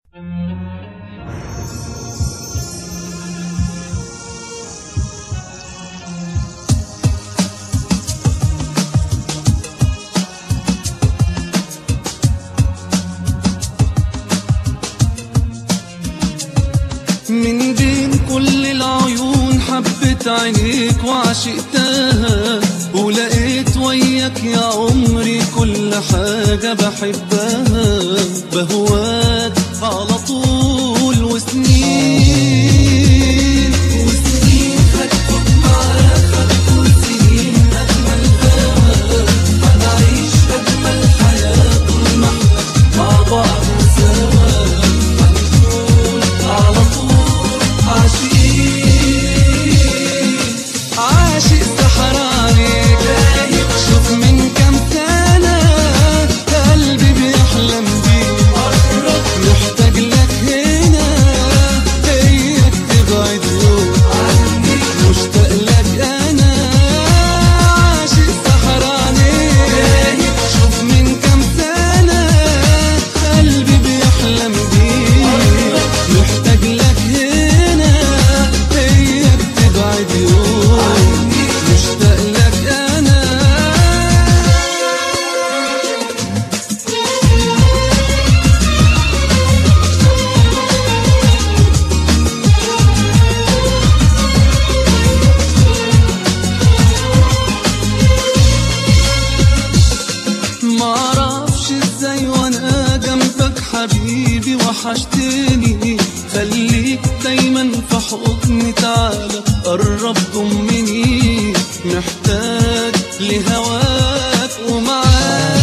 من بين كل العيون حبت عينيك وعشقتها ولقيت وياك يا عمري كل حاجة بحبها بهواك على طول وسنين وسنين هتكون معاك هتكون سنين أجمل هوا هنعيش أجمل حياة طول ما احنا مع بعض سوا هنكون على طول عاشقين عاشق سحراني دايب شوف من كام سنة قلبي بيحلم بيك محتاج لك هنا اياك تبعد يوم عني مشتاق لك انا عاشق سحراني دايب شوف من كام سنة قلبي بيحلم بيك محتاج لك هنا اياك تبعد يوم مشتاق لك انا معرفش ازاي وانا جنبك حبيبي وحشتني خليك دايما في حضني تعالى قرب ضمني محتاج لهواك ومعاك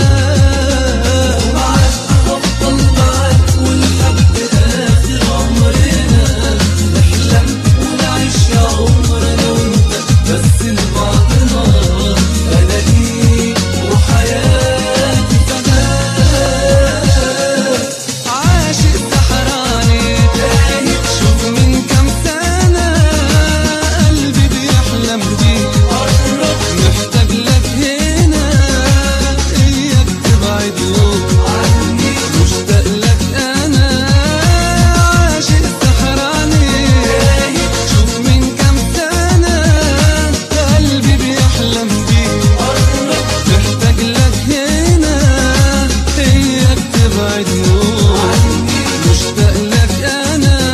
ومعاك هفضل معاك ولحد اخر عمرنا نحلم ونعيش يا عمرنا وانت بس لبعضنا انا ليك وحياتي فداك عاشق سحراني تايه شوف من كام سنة قلبي بيحلم بيك محتاج لك هنا اياك تبعد يوم عني مشتاق لك انا عاشق سحراني تايه شوف من كام سنة قلبي بيحلم بيك محتاج لك هنا اياك تبعد يوم مشتاق لك انا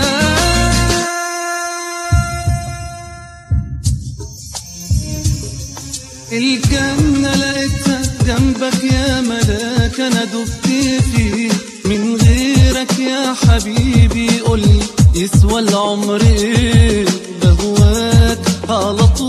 الجنة لقيتها جنبك يا ملاك انا دبت فيه من غيرك يا حبيبي قولي يسوى العمر ايه بهواك على طول